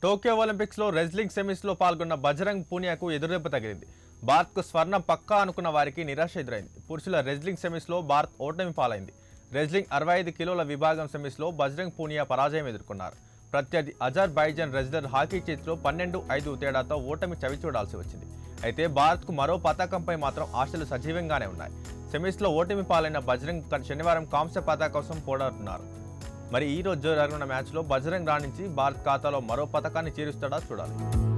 Tokyo ఒలింపిక్స్లో wrestling సెమీస్లో పాల్గొన్న బజరంగ్ పూనియాకు ఎదురుదెబ్బ తగిలింది భారత్కు స్వర్ణం పక్కా అనుకున్న వారికి నిరాశ ఎదురైంది పురుషుల రెజ్లింగ్ సెమీస్లో భారత్ ఓటమి పాలైంది రెజ్లింగ్ అరవై ఐదు కిలోల విభాగం సెమీస్లో బజరంగ్ పూనియా పరాజయం ఎదుర్కొన్నారు ప్రత్యర్థి అజర్ బైజన్ రెజ్లర్ హాకీ చేతిలో పన్నెండు ఐదు తేడాతో ఓటమి చవిచూడాల్సి వచ్చింది అయితే భారత్కు మరో పతాకంపై మాత్రం ఆశలు సజీవంగానే ఉన్నాయి సెమీస్లో ఓటమి పాలైన బజరంగ్ క- శనివారం కాంస్య పతాక కోసం పోరాడుతున్నారు మరి ఈ రోజు జరగనున్న మ్యాచ్లో బజరంగ్ రాణించి భారత్ ఖాతాలో మరో పథకాన్ని చేరుస్తాడా చూడాలి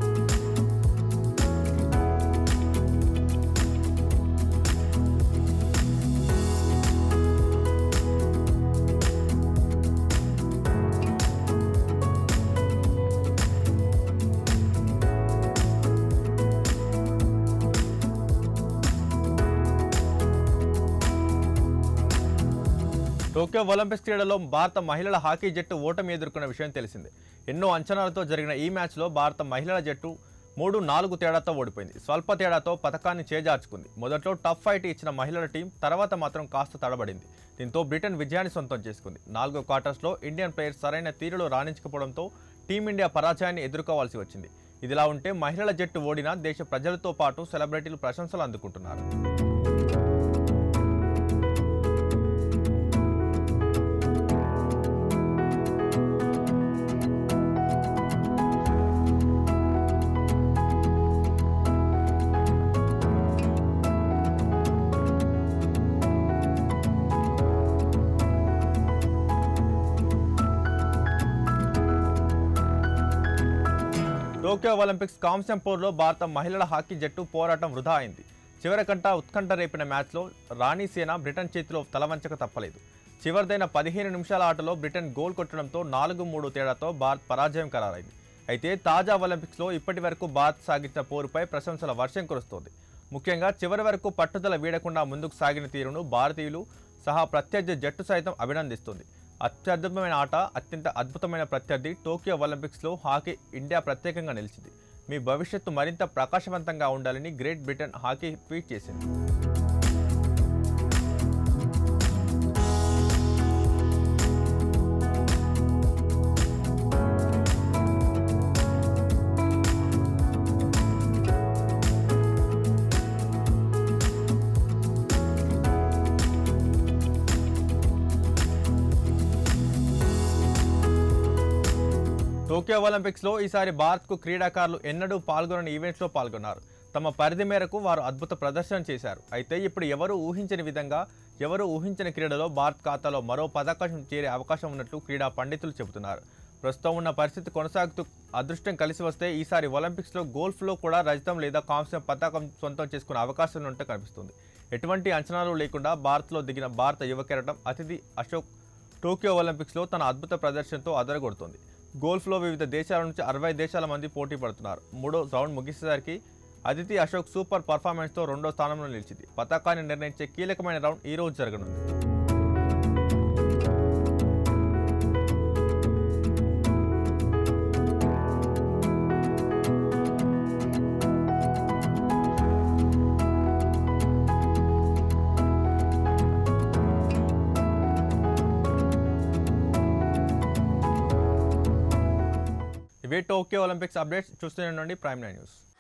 టోక్యో ఒలింపిక్స్ క్రీడలో భారత మహిళల హాకీ జట్టు ఓటమి ఎదుర్కొన్న విషయం తెలిసిందే ఎన్నో అంచనాలతో జరిగిన ఈ మ్యాచ్లో భారత మహిళల జట్టు మూడు నాలుగు తేడాతో ఓడిపోయింది స్వల్ప తేడాతో పథకాన్ని చేజార్చుకుంది మొదట్లో టఫ్ ఫైట్ ఇచ్చిన మహిళల టీం తర్వాత మాత్రం కాస్త తడబడింది దీంతో బ్రిటన్ విజయాన్ని సొంతం చేసుకుంది నాలుగో క్వార్టర్స్లో ఇండియన్ ప్లేయర్స్ సరైన తీరులో రాణించకపోవడంతో టీమిండియా పరాజయాన్ని ఎదుర్కోవాల్సి వచ్చింది ఇదిలా ఉంటే మహిళల జట్టు ఓడినా దేశ ప్రజలతో పాటు సెలబ్రిటీలు ప్రశంసలు అందుకుంటున్నారు టోక్యో ఒలింపిక్స్ కాంస్యం పోర్లో భారత మహిళల హాకీ జట్టు పోరాటం వృధా అయింది చివరికంటా ఉత్కంఠ రేపిన మ్యాచ్లో రాణి సేన బ్రిటన్ చేతిలో తలవంచక తప్పలేదు చివరిదైన పదిహేను నిమిషాల ఆటలో బ్రిటన్ గోల్ కొట్టడంతో నాలుగు మూడు తేడాతో భారత్ పరాజయం ఖరారైంది అయితే తాజా ఒలింపిక్స్లో ఇప్పటి వరకు భారత్ సాగించిన పోరుపై ప్రశంసల వర్షం కురుస్తోంది ముఖ్యంగా చివరి వరకు పట్టుదల వీడకుండా ముందుకు సాగిన తీరును భారతీయులు సహా ప్రత్యర్థి జట్టు సైతం అభినందిస్తుంది అత్యద్భుతమైన ఆట అత్యంత అద్భుతమైన ప్రత్యర్థి టోక్యో ఒలింపిక్స్లో హాకీ ఇండియా ప్రత్యేకంగా నిలిచింది మీ భవిష్యత్తు మరింత ప్రకాశవంతంగా ఉండాలని గ్రేట్ బ్రిటన్ హాకీ ట్వీట్ చేసింది టోక్యో ఒలింపిక్స్లో ఈసారి భారత్కు క్రీడాకారులు ఎన్నడూ పాల్గొనని ఈవెంట్స్లో పాల్గొన్నారు తమ పరిధి మేరకు వారు అద్భుత ప్రదర్శన చేశారు అయితే ఇప్పుడు ఎవరూ ఊహించని విధంగా ఎవరూ ఊహించని క్రీడలో భారత్ ఖాతాలో మరో పథకం చేరే అవకాశం ఉన్నట్లు క్రీడా పండితులు చెబుతున్నారు ప్రస్తుతం ఉన్న పరిస్థితి కొనసాగుతూ అదృష్టం కలిసి వస్తే ఈసారి ఒలింపిక్స్లో గోల్ఫ్లో కూడా రజతం లేదా కాంస్యం పతాకం సొంతం చేసుకునే అవకాశం ఉన్నట్టు కనిపిస్తుంది ఎటువంటి అంచనాలు లేకుండా భారత్లో దిగిన భారత యువ కెరటం అతిథి అశోక్ టోక్యో ఒలింపిక్స్లో తన అద్భుత ప్రదర్శనతో అదరగొడుతోంది గోల్ఫ్లో వివిధ దేశాల నుంచి అరవై దేశాల మంది పోటీ పడుతున్నారు మూడో రౌండ్ ముగిసేసరికి అదితి అశోక్ సూపర్ పర్ఫార్మెన్స్తో రెండో స్థానంలో నిలిచింది పతాకాన్ని నిర్ణయించే కీలకమైన రౌండ్ ఈ రోజు జరగనుంది ఇవే టోక్యో ఒలింపిక్స్ అప్డేట్స్ చూస్తూనే ఉండండి ప్రైమ్ నైన్ న్యూస్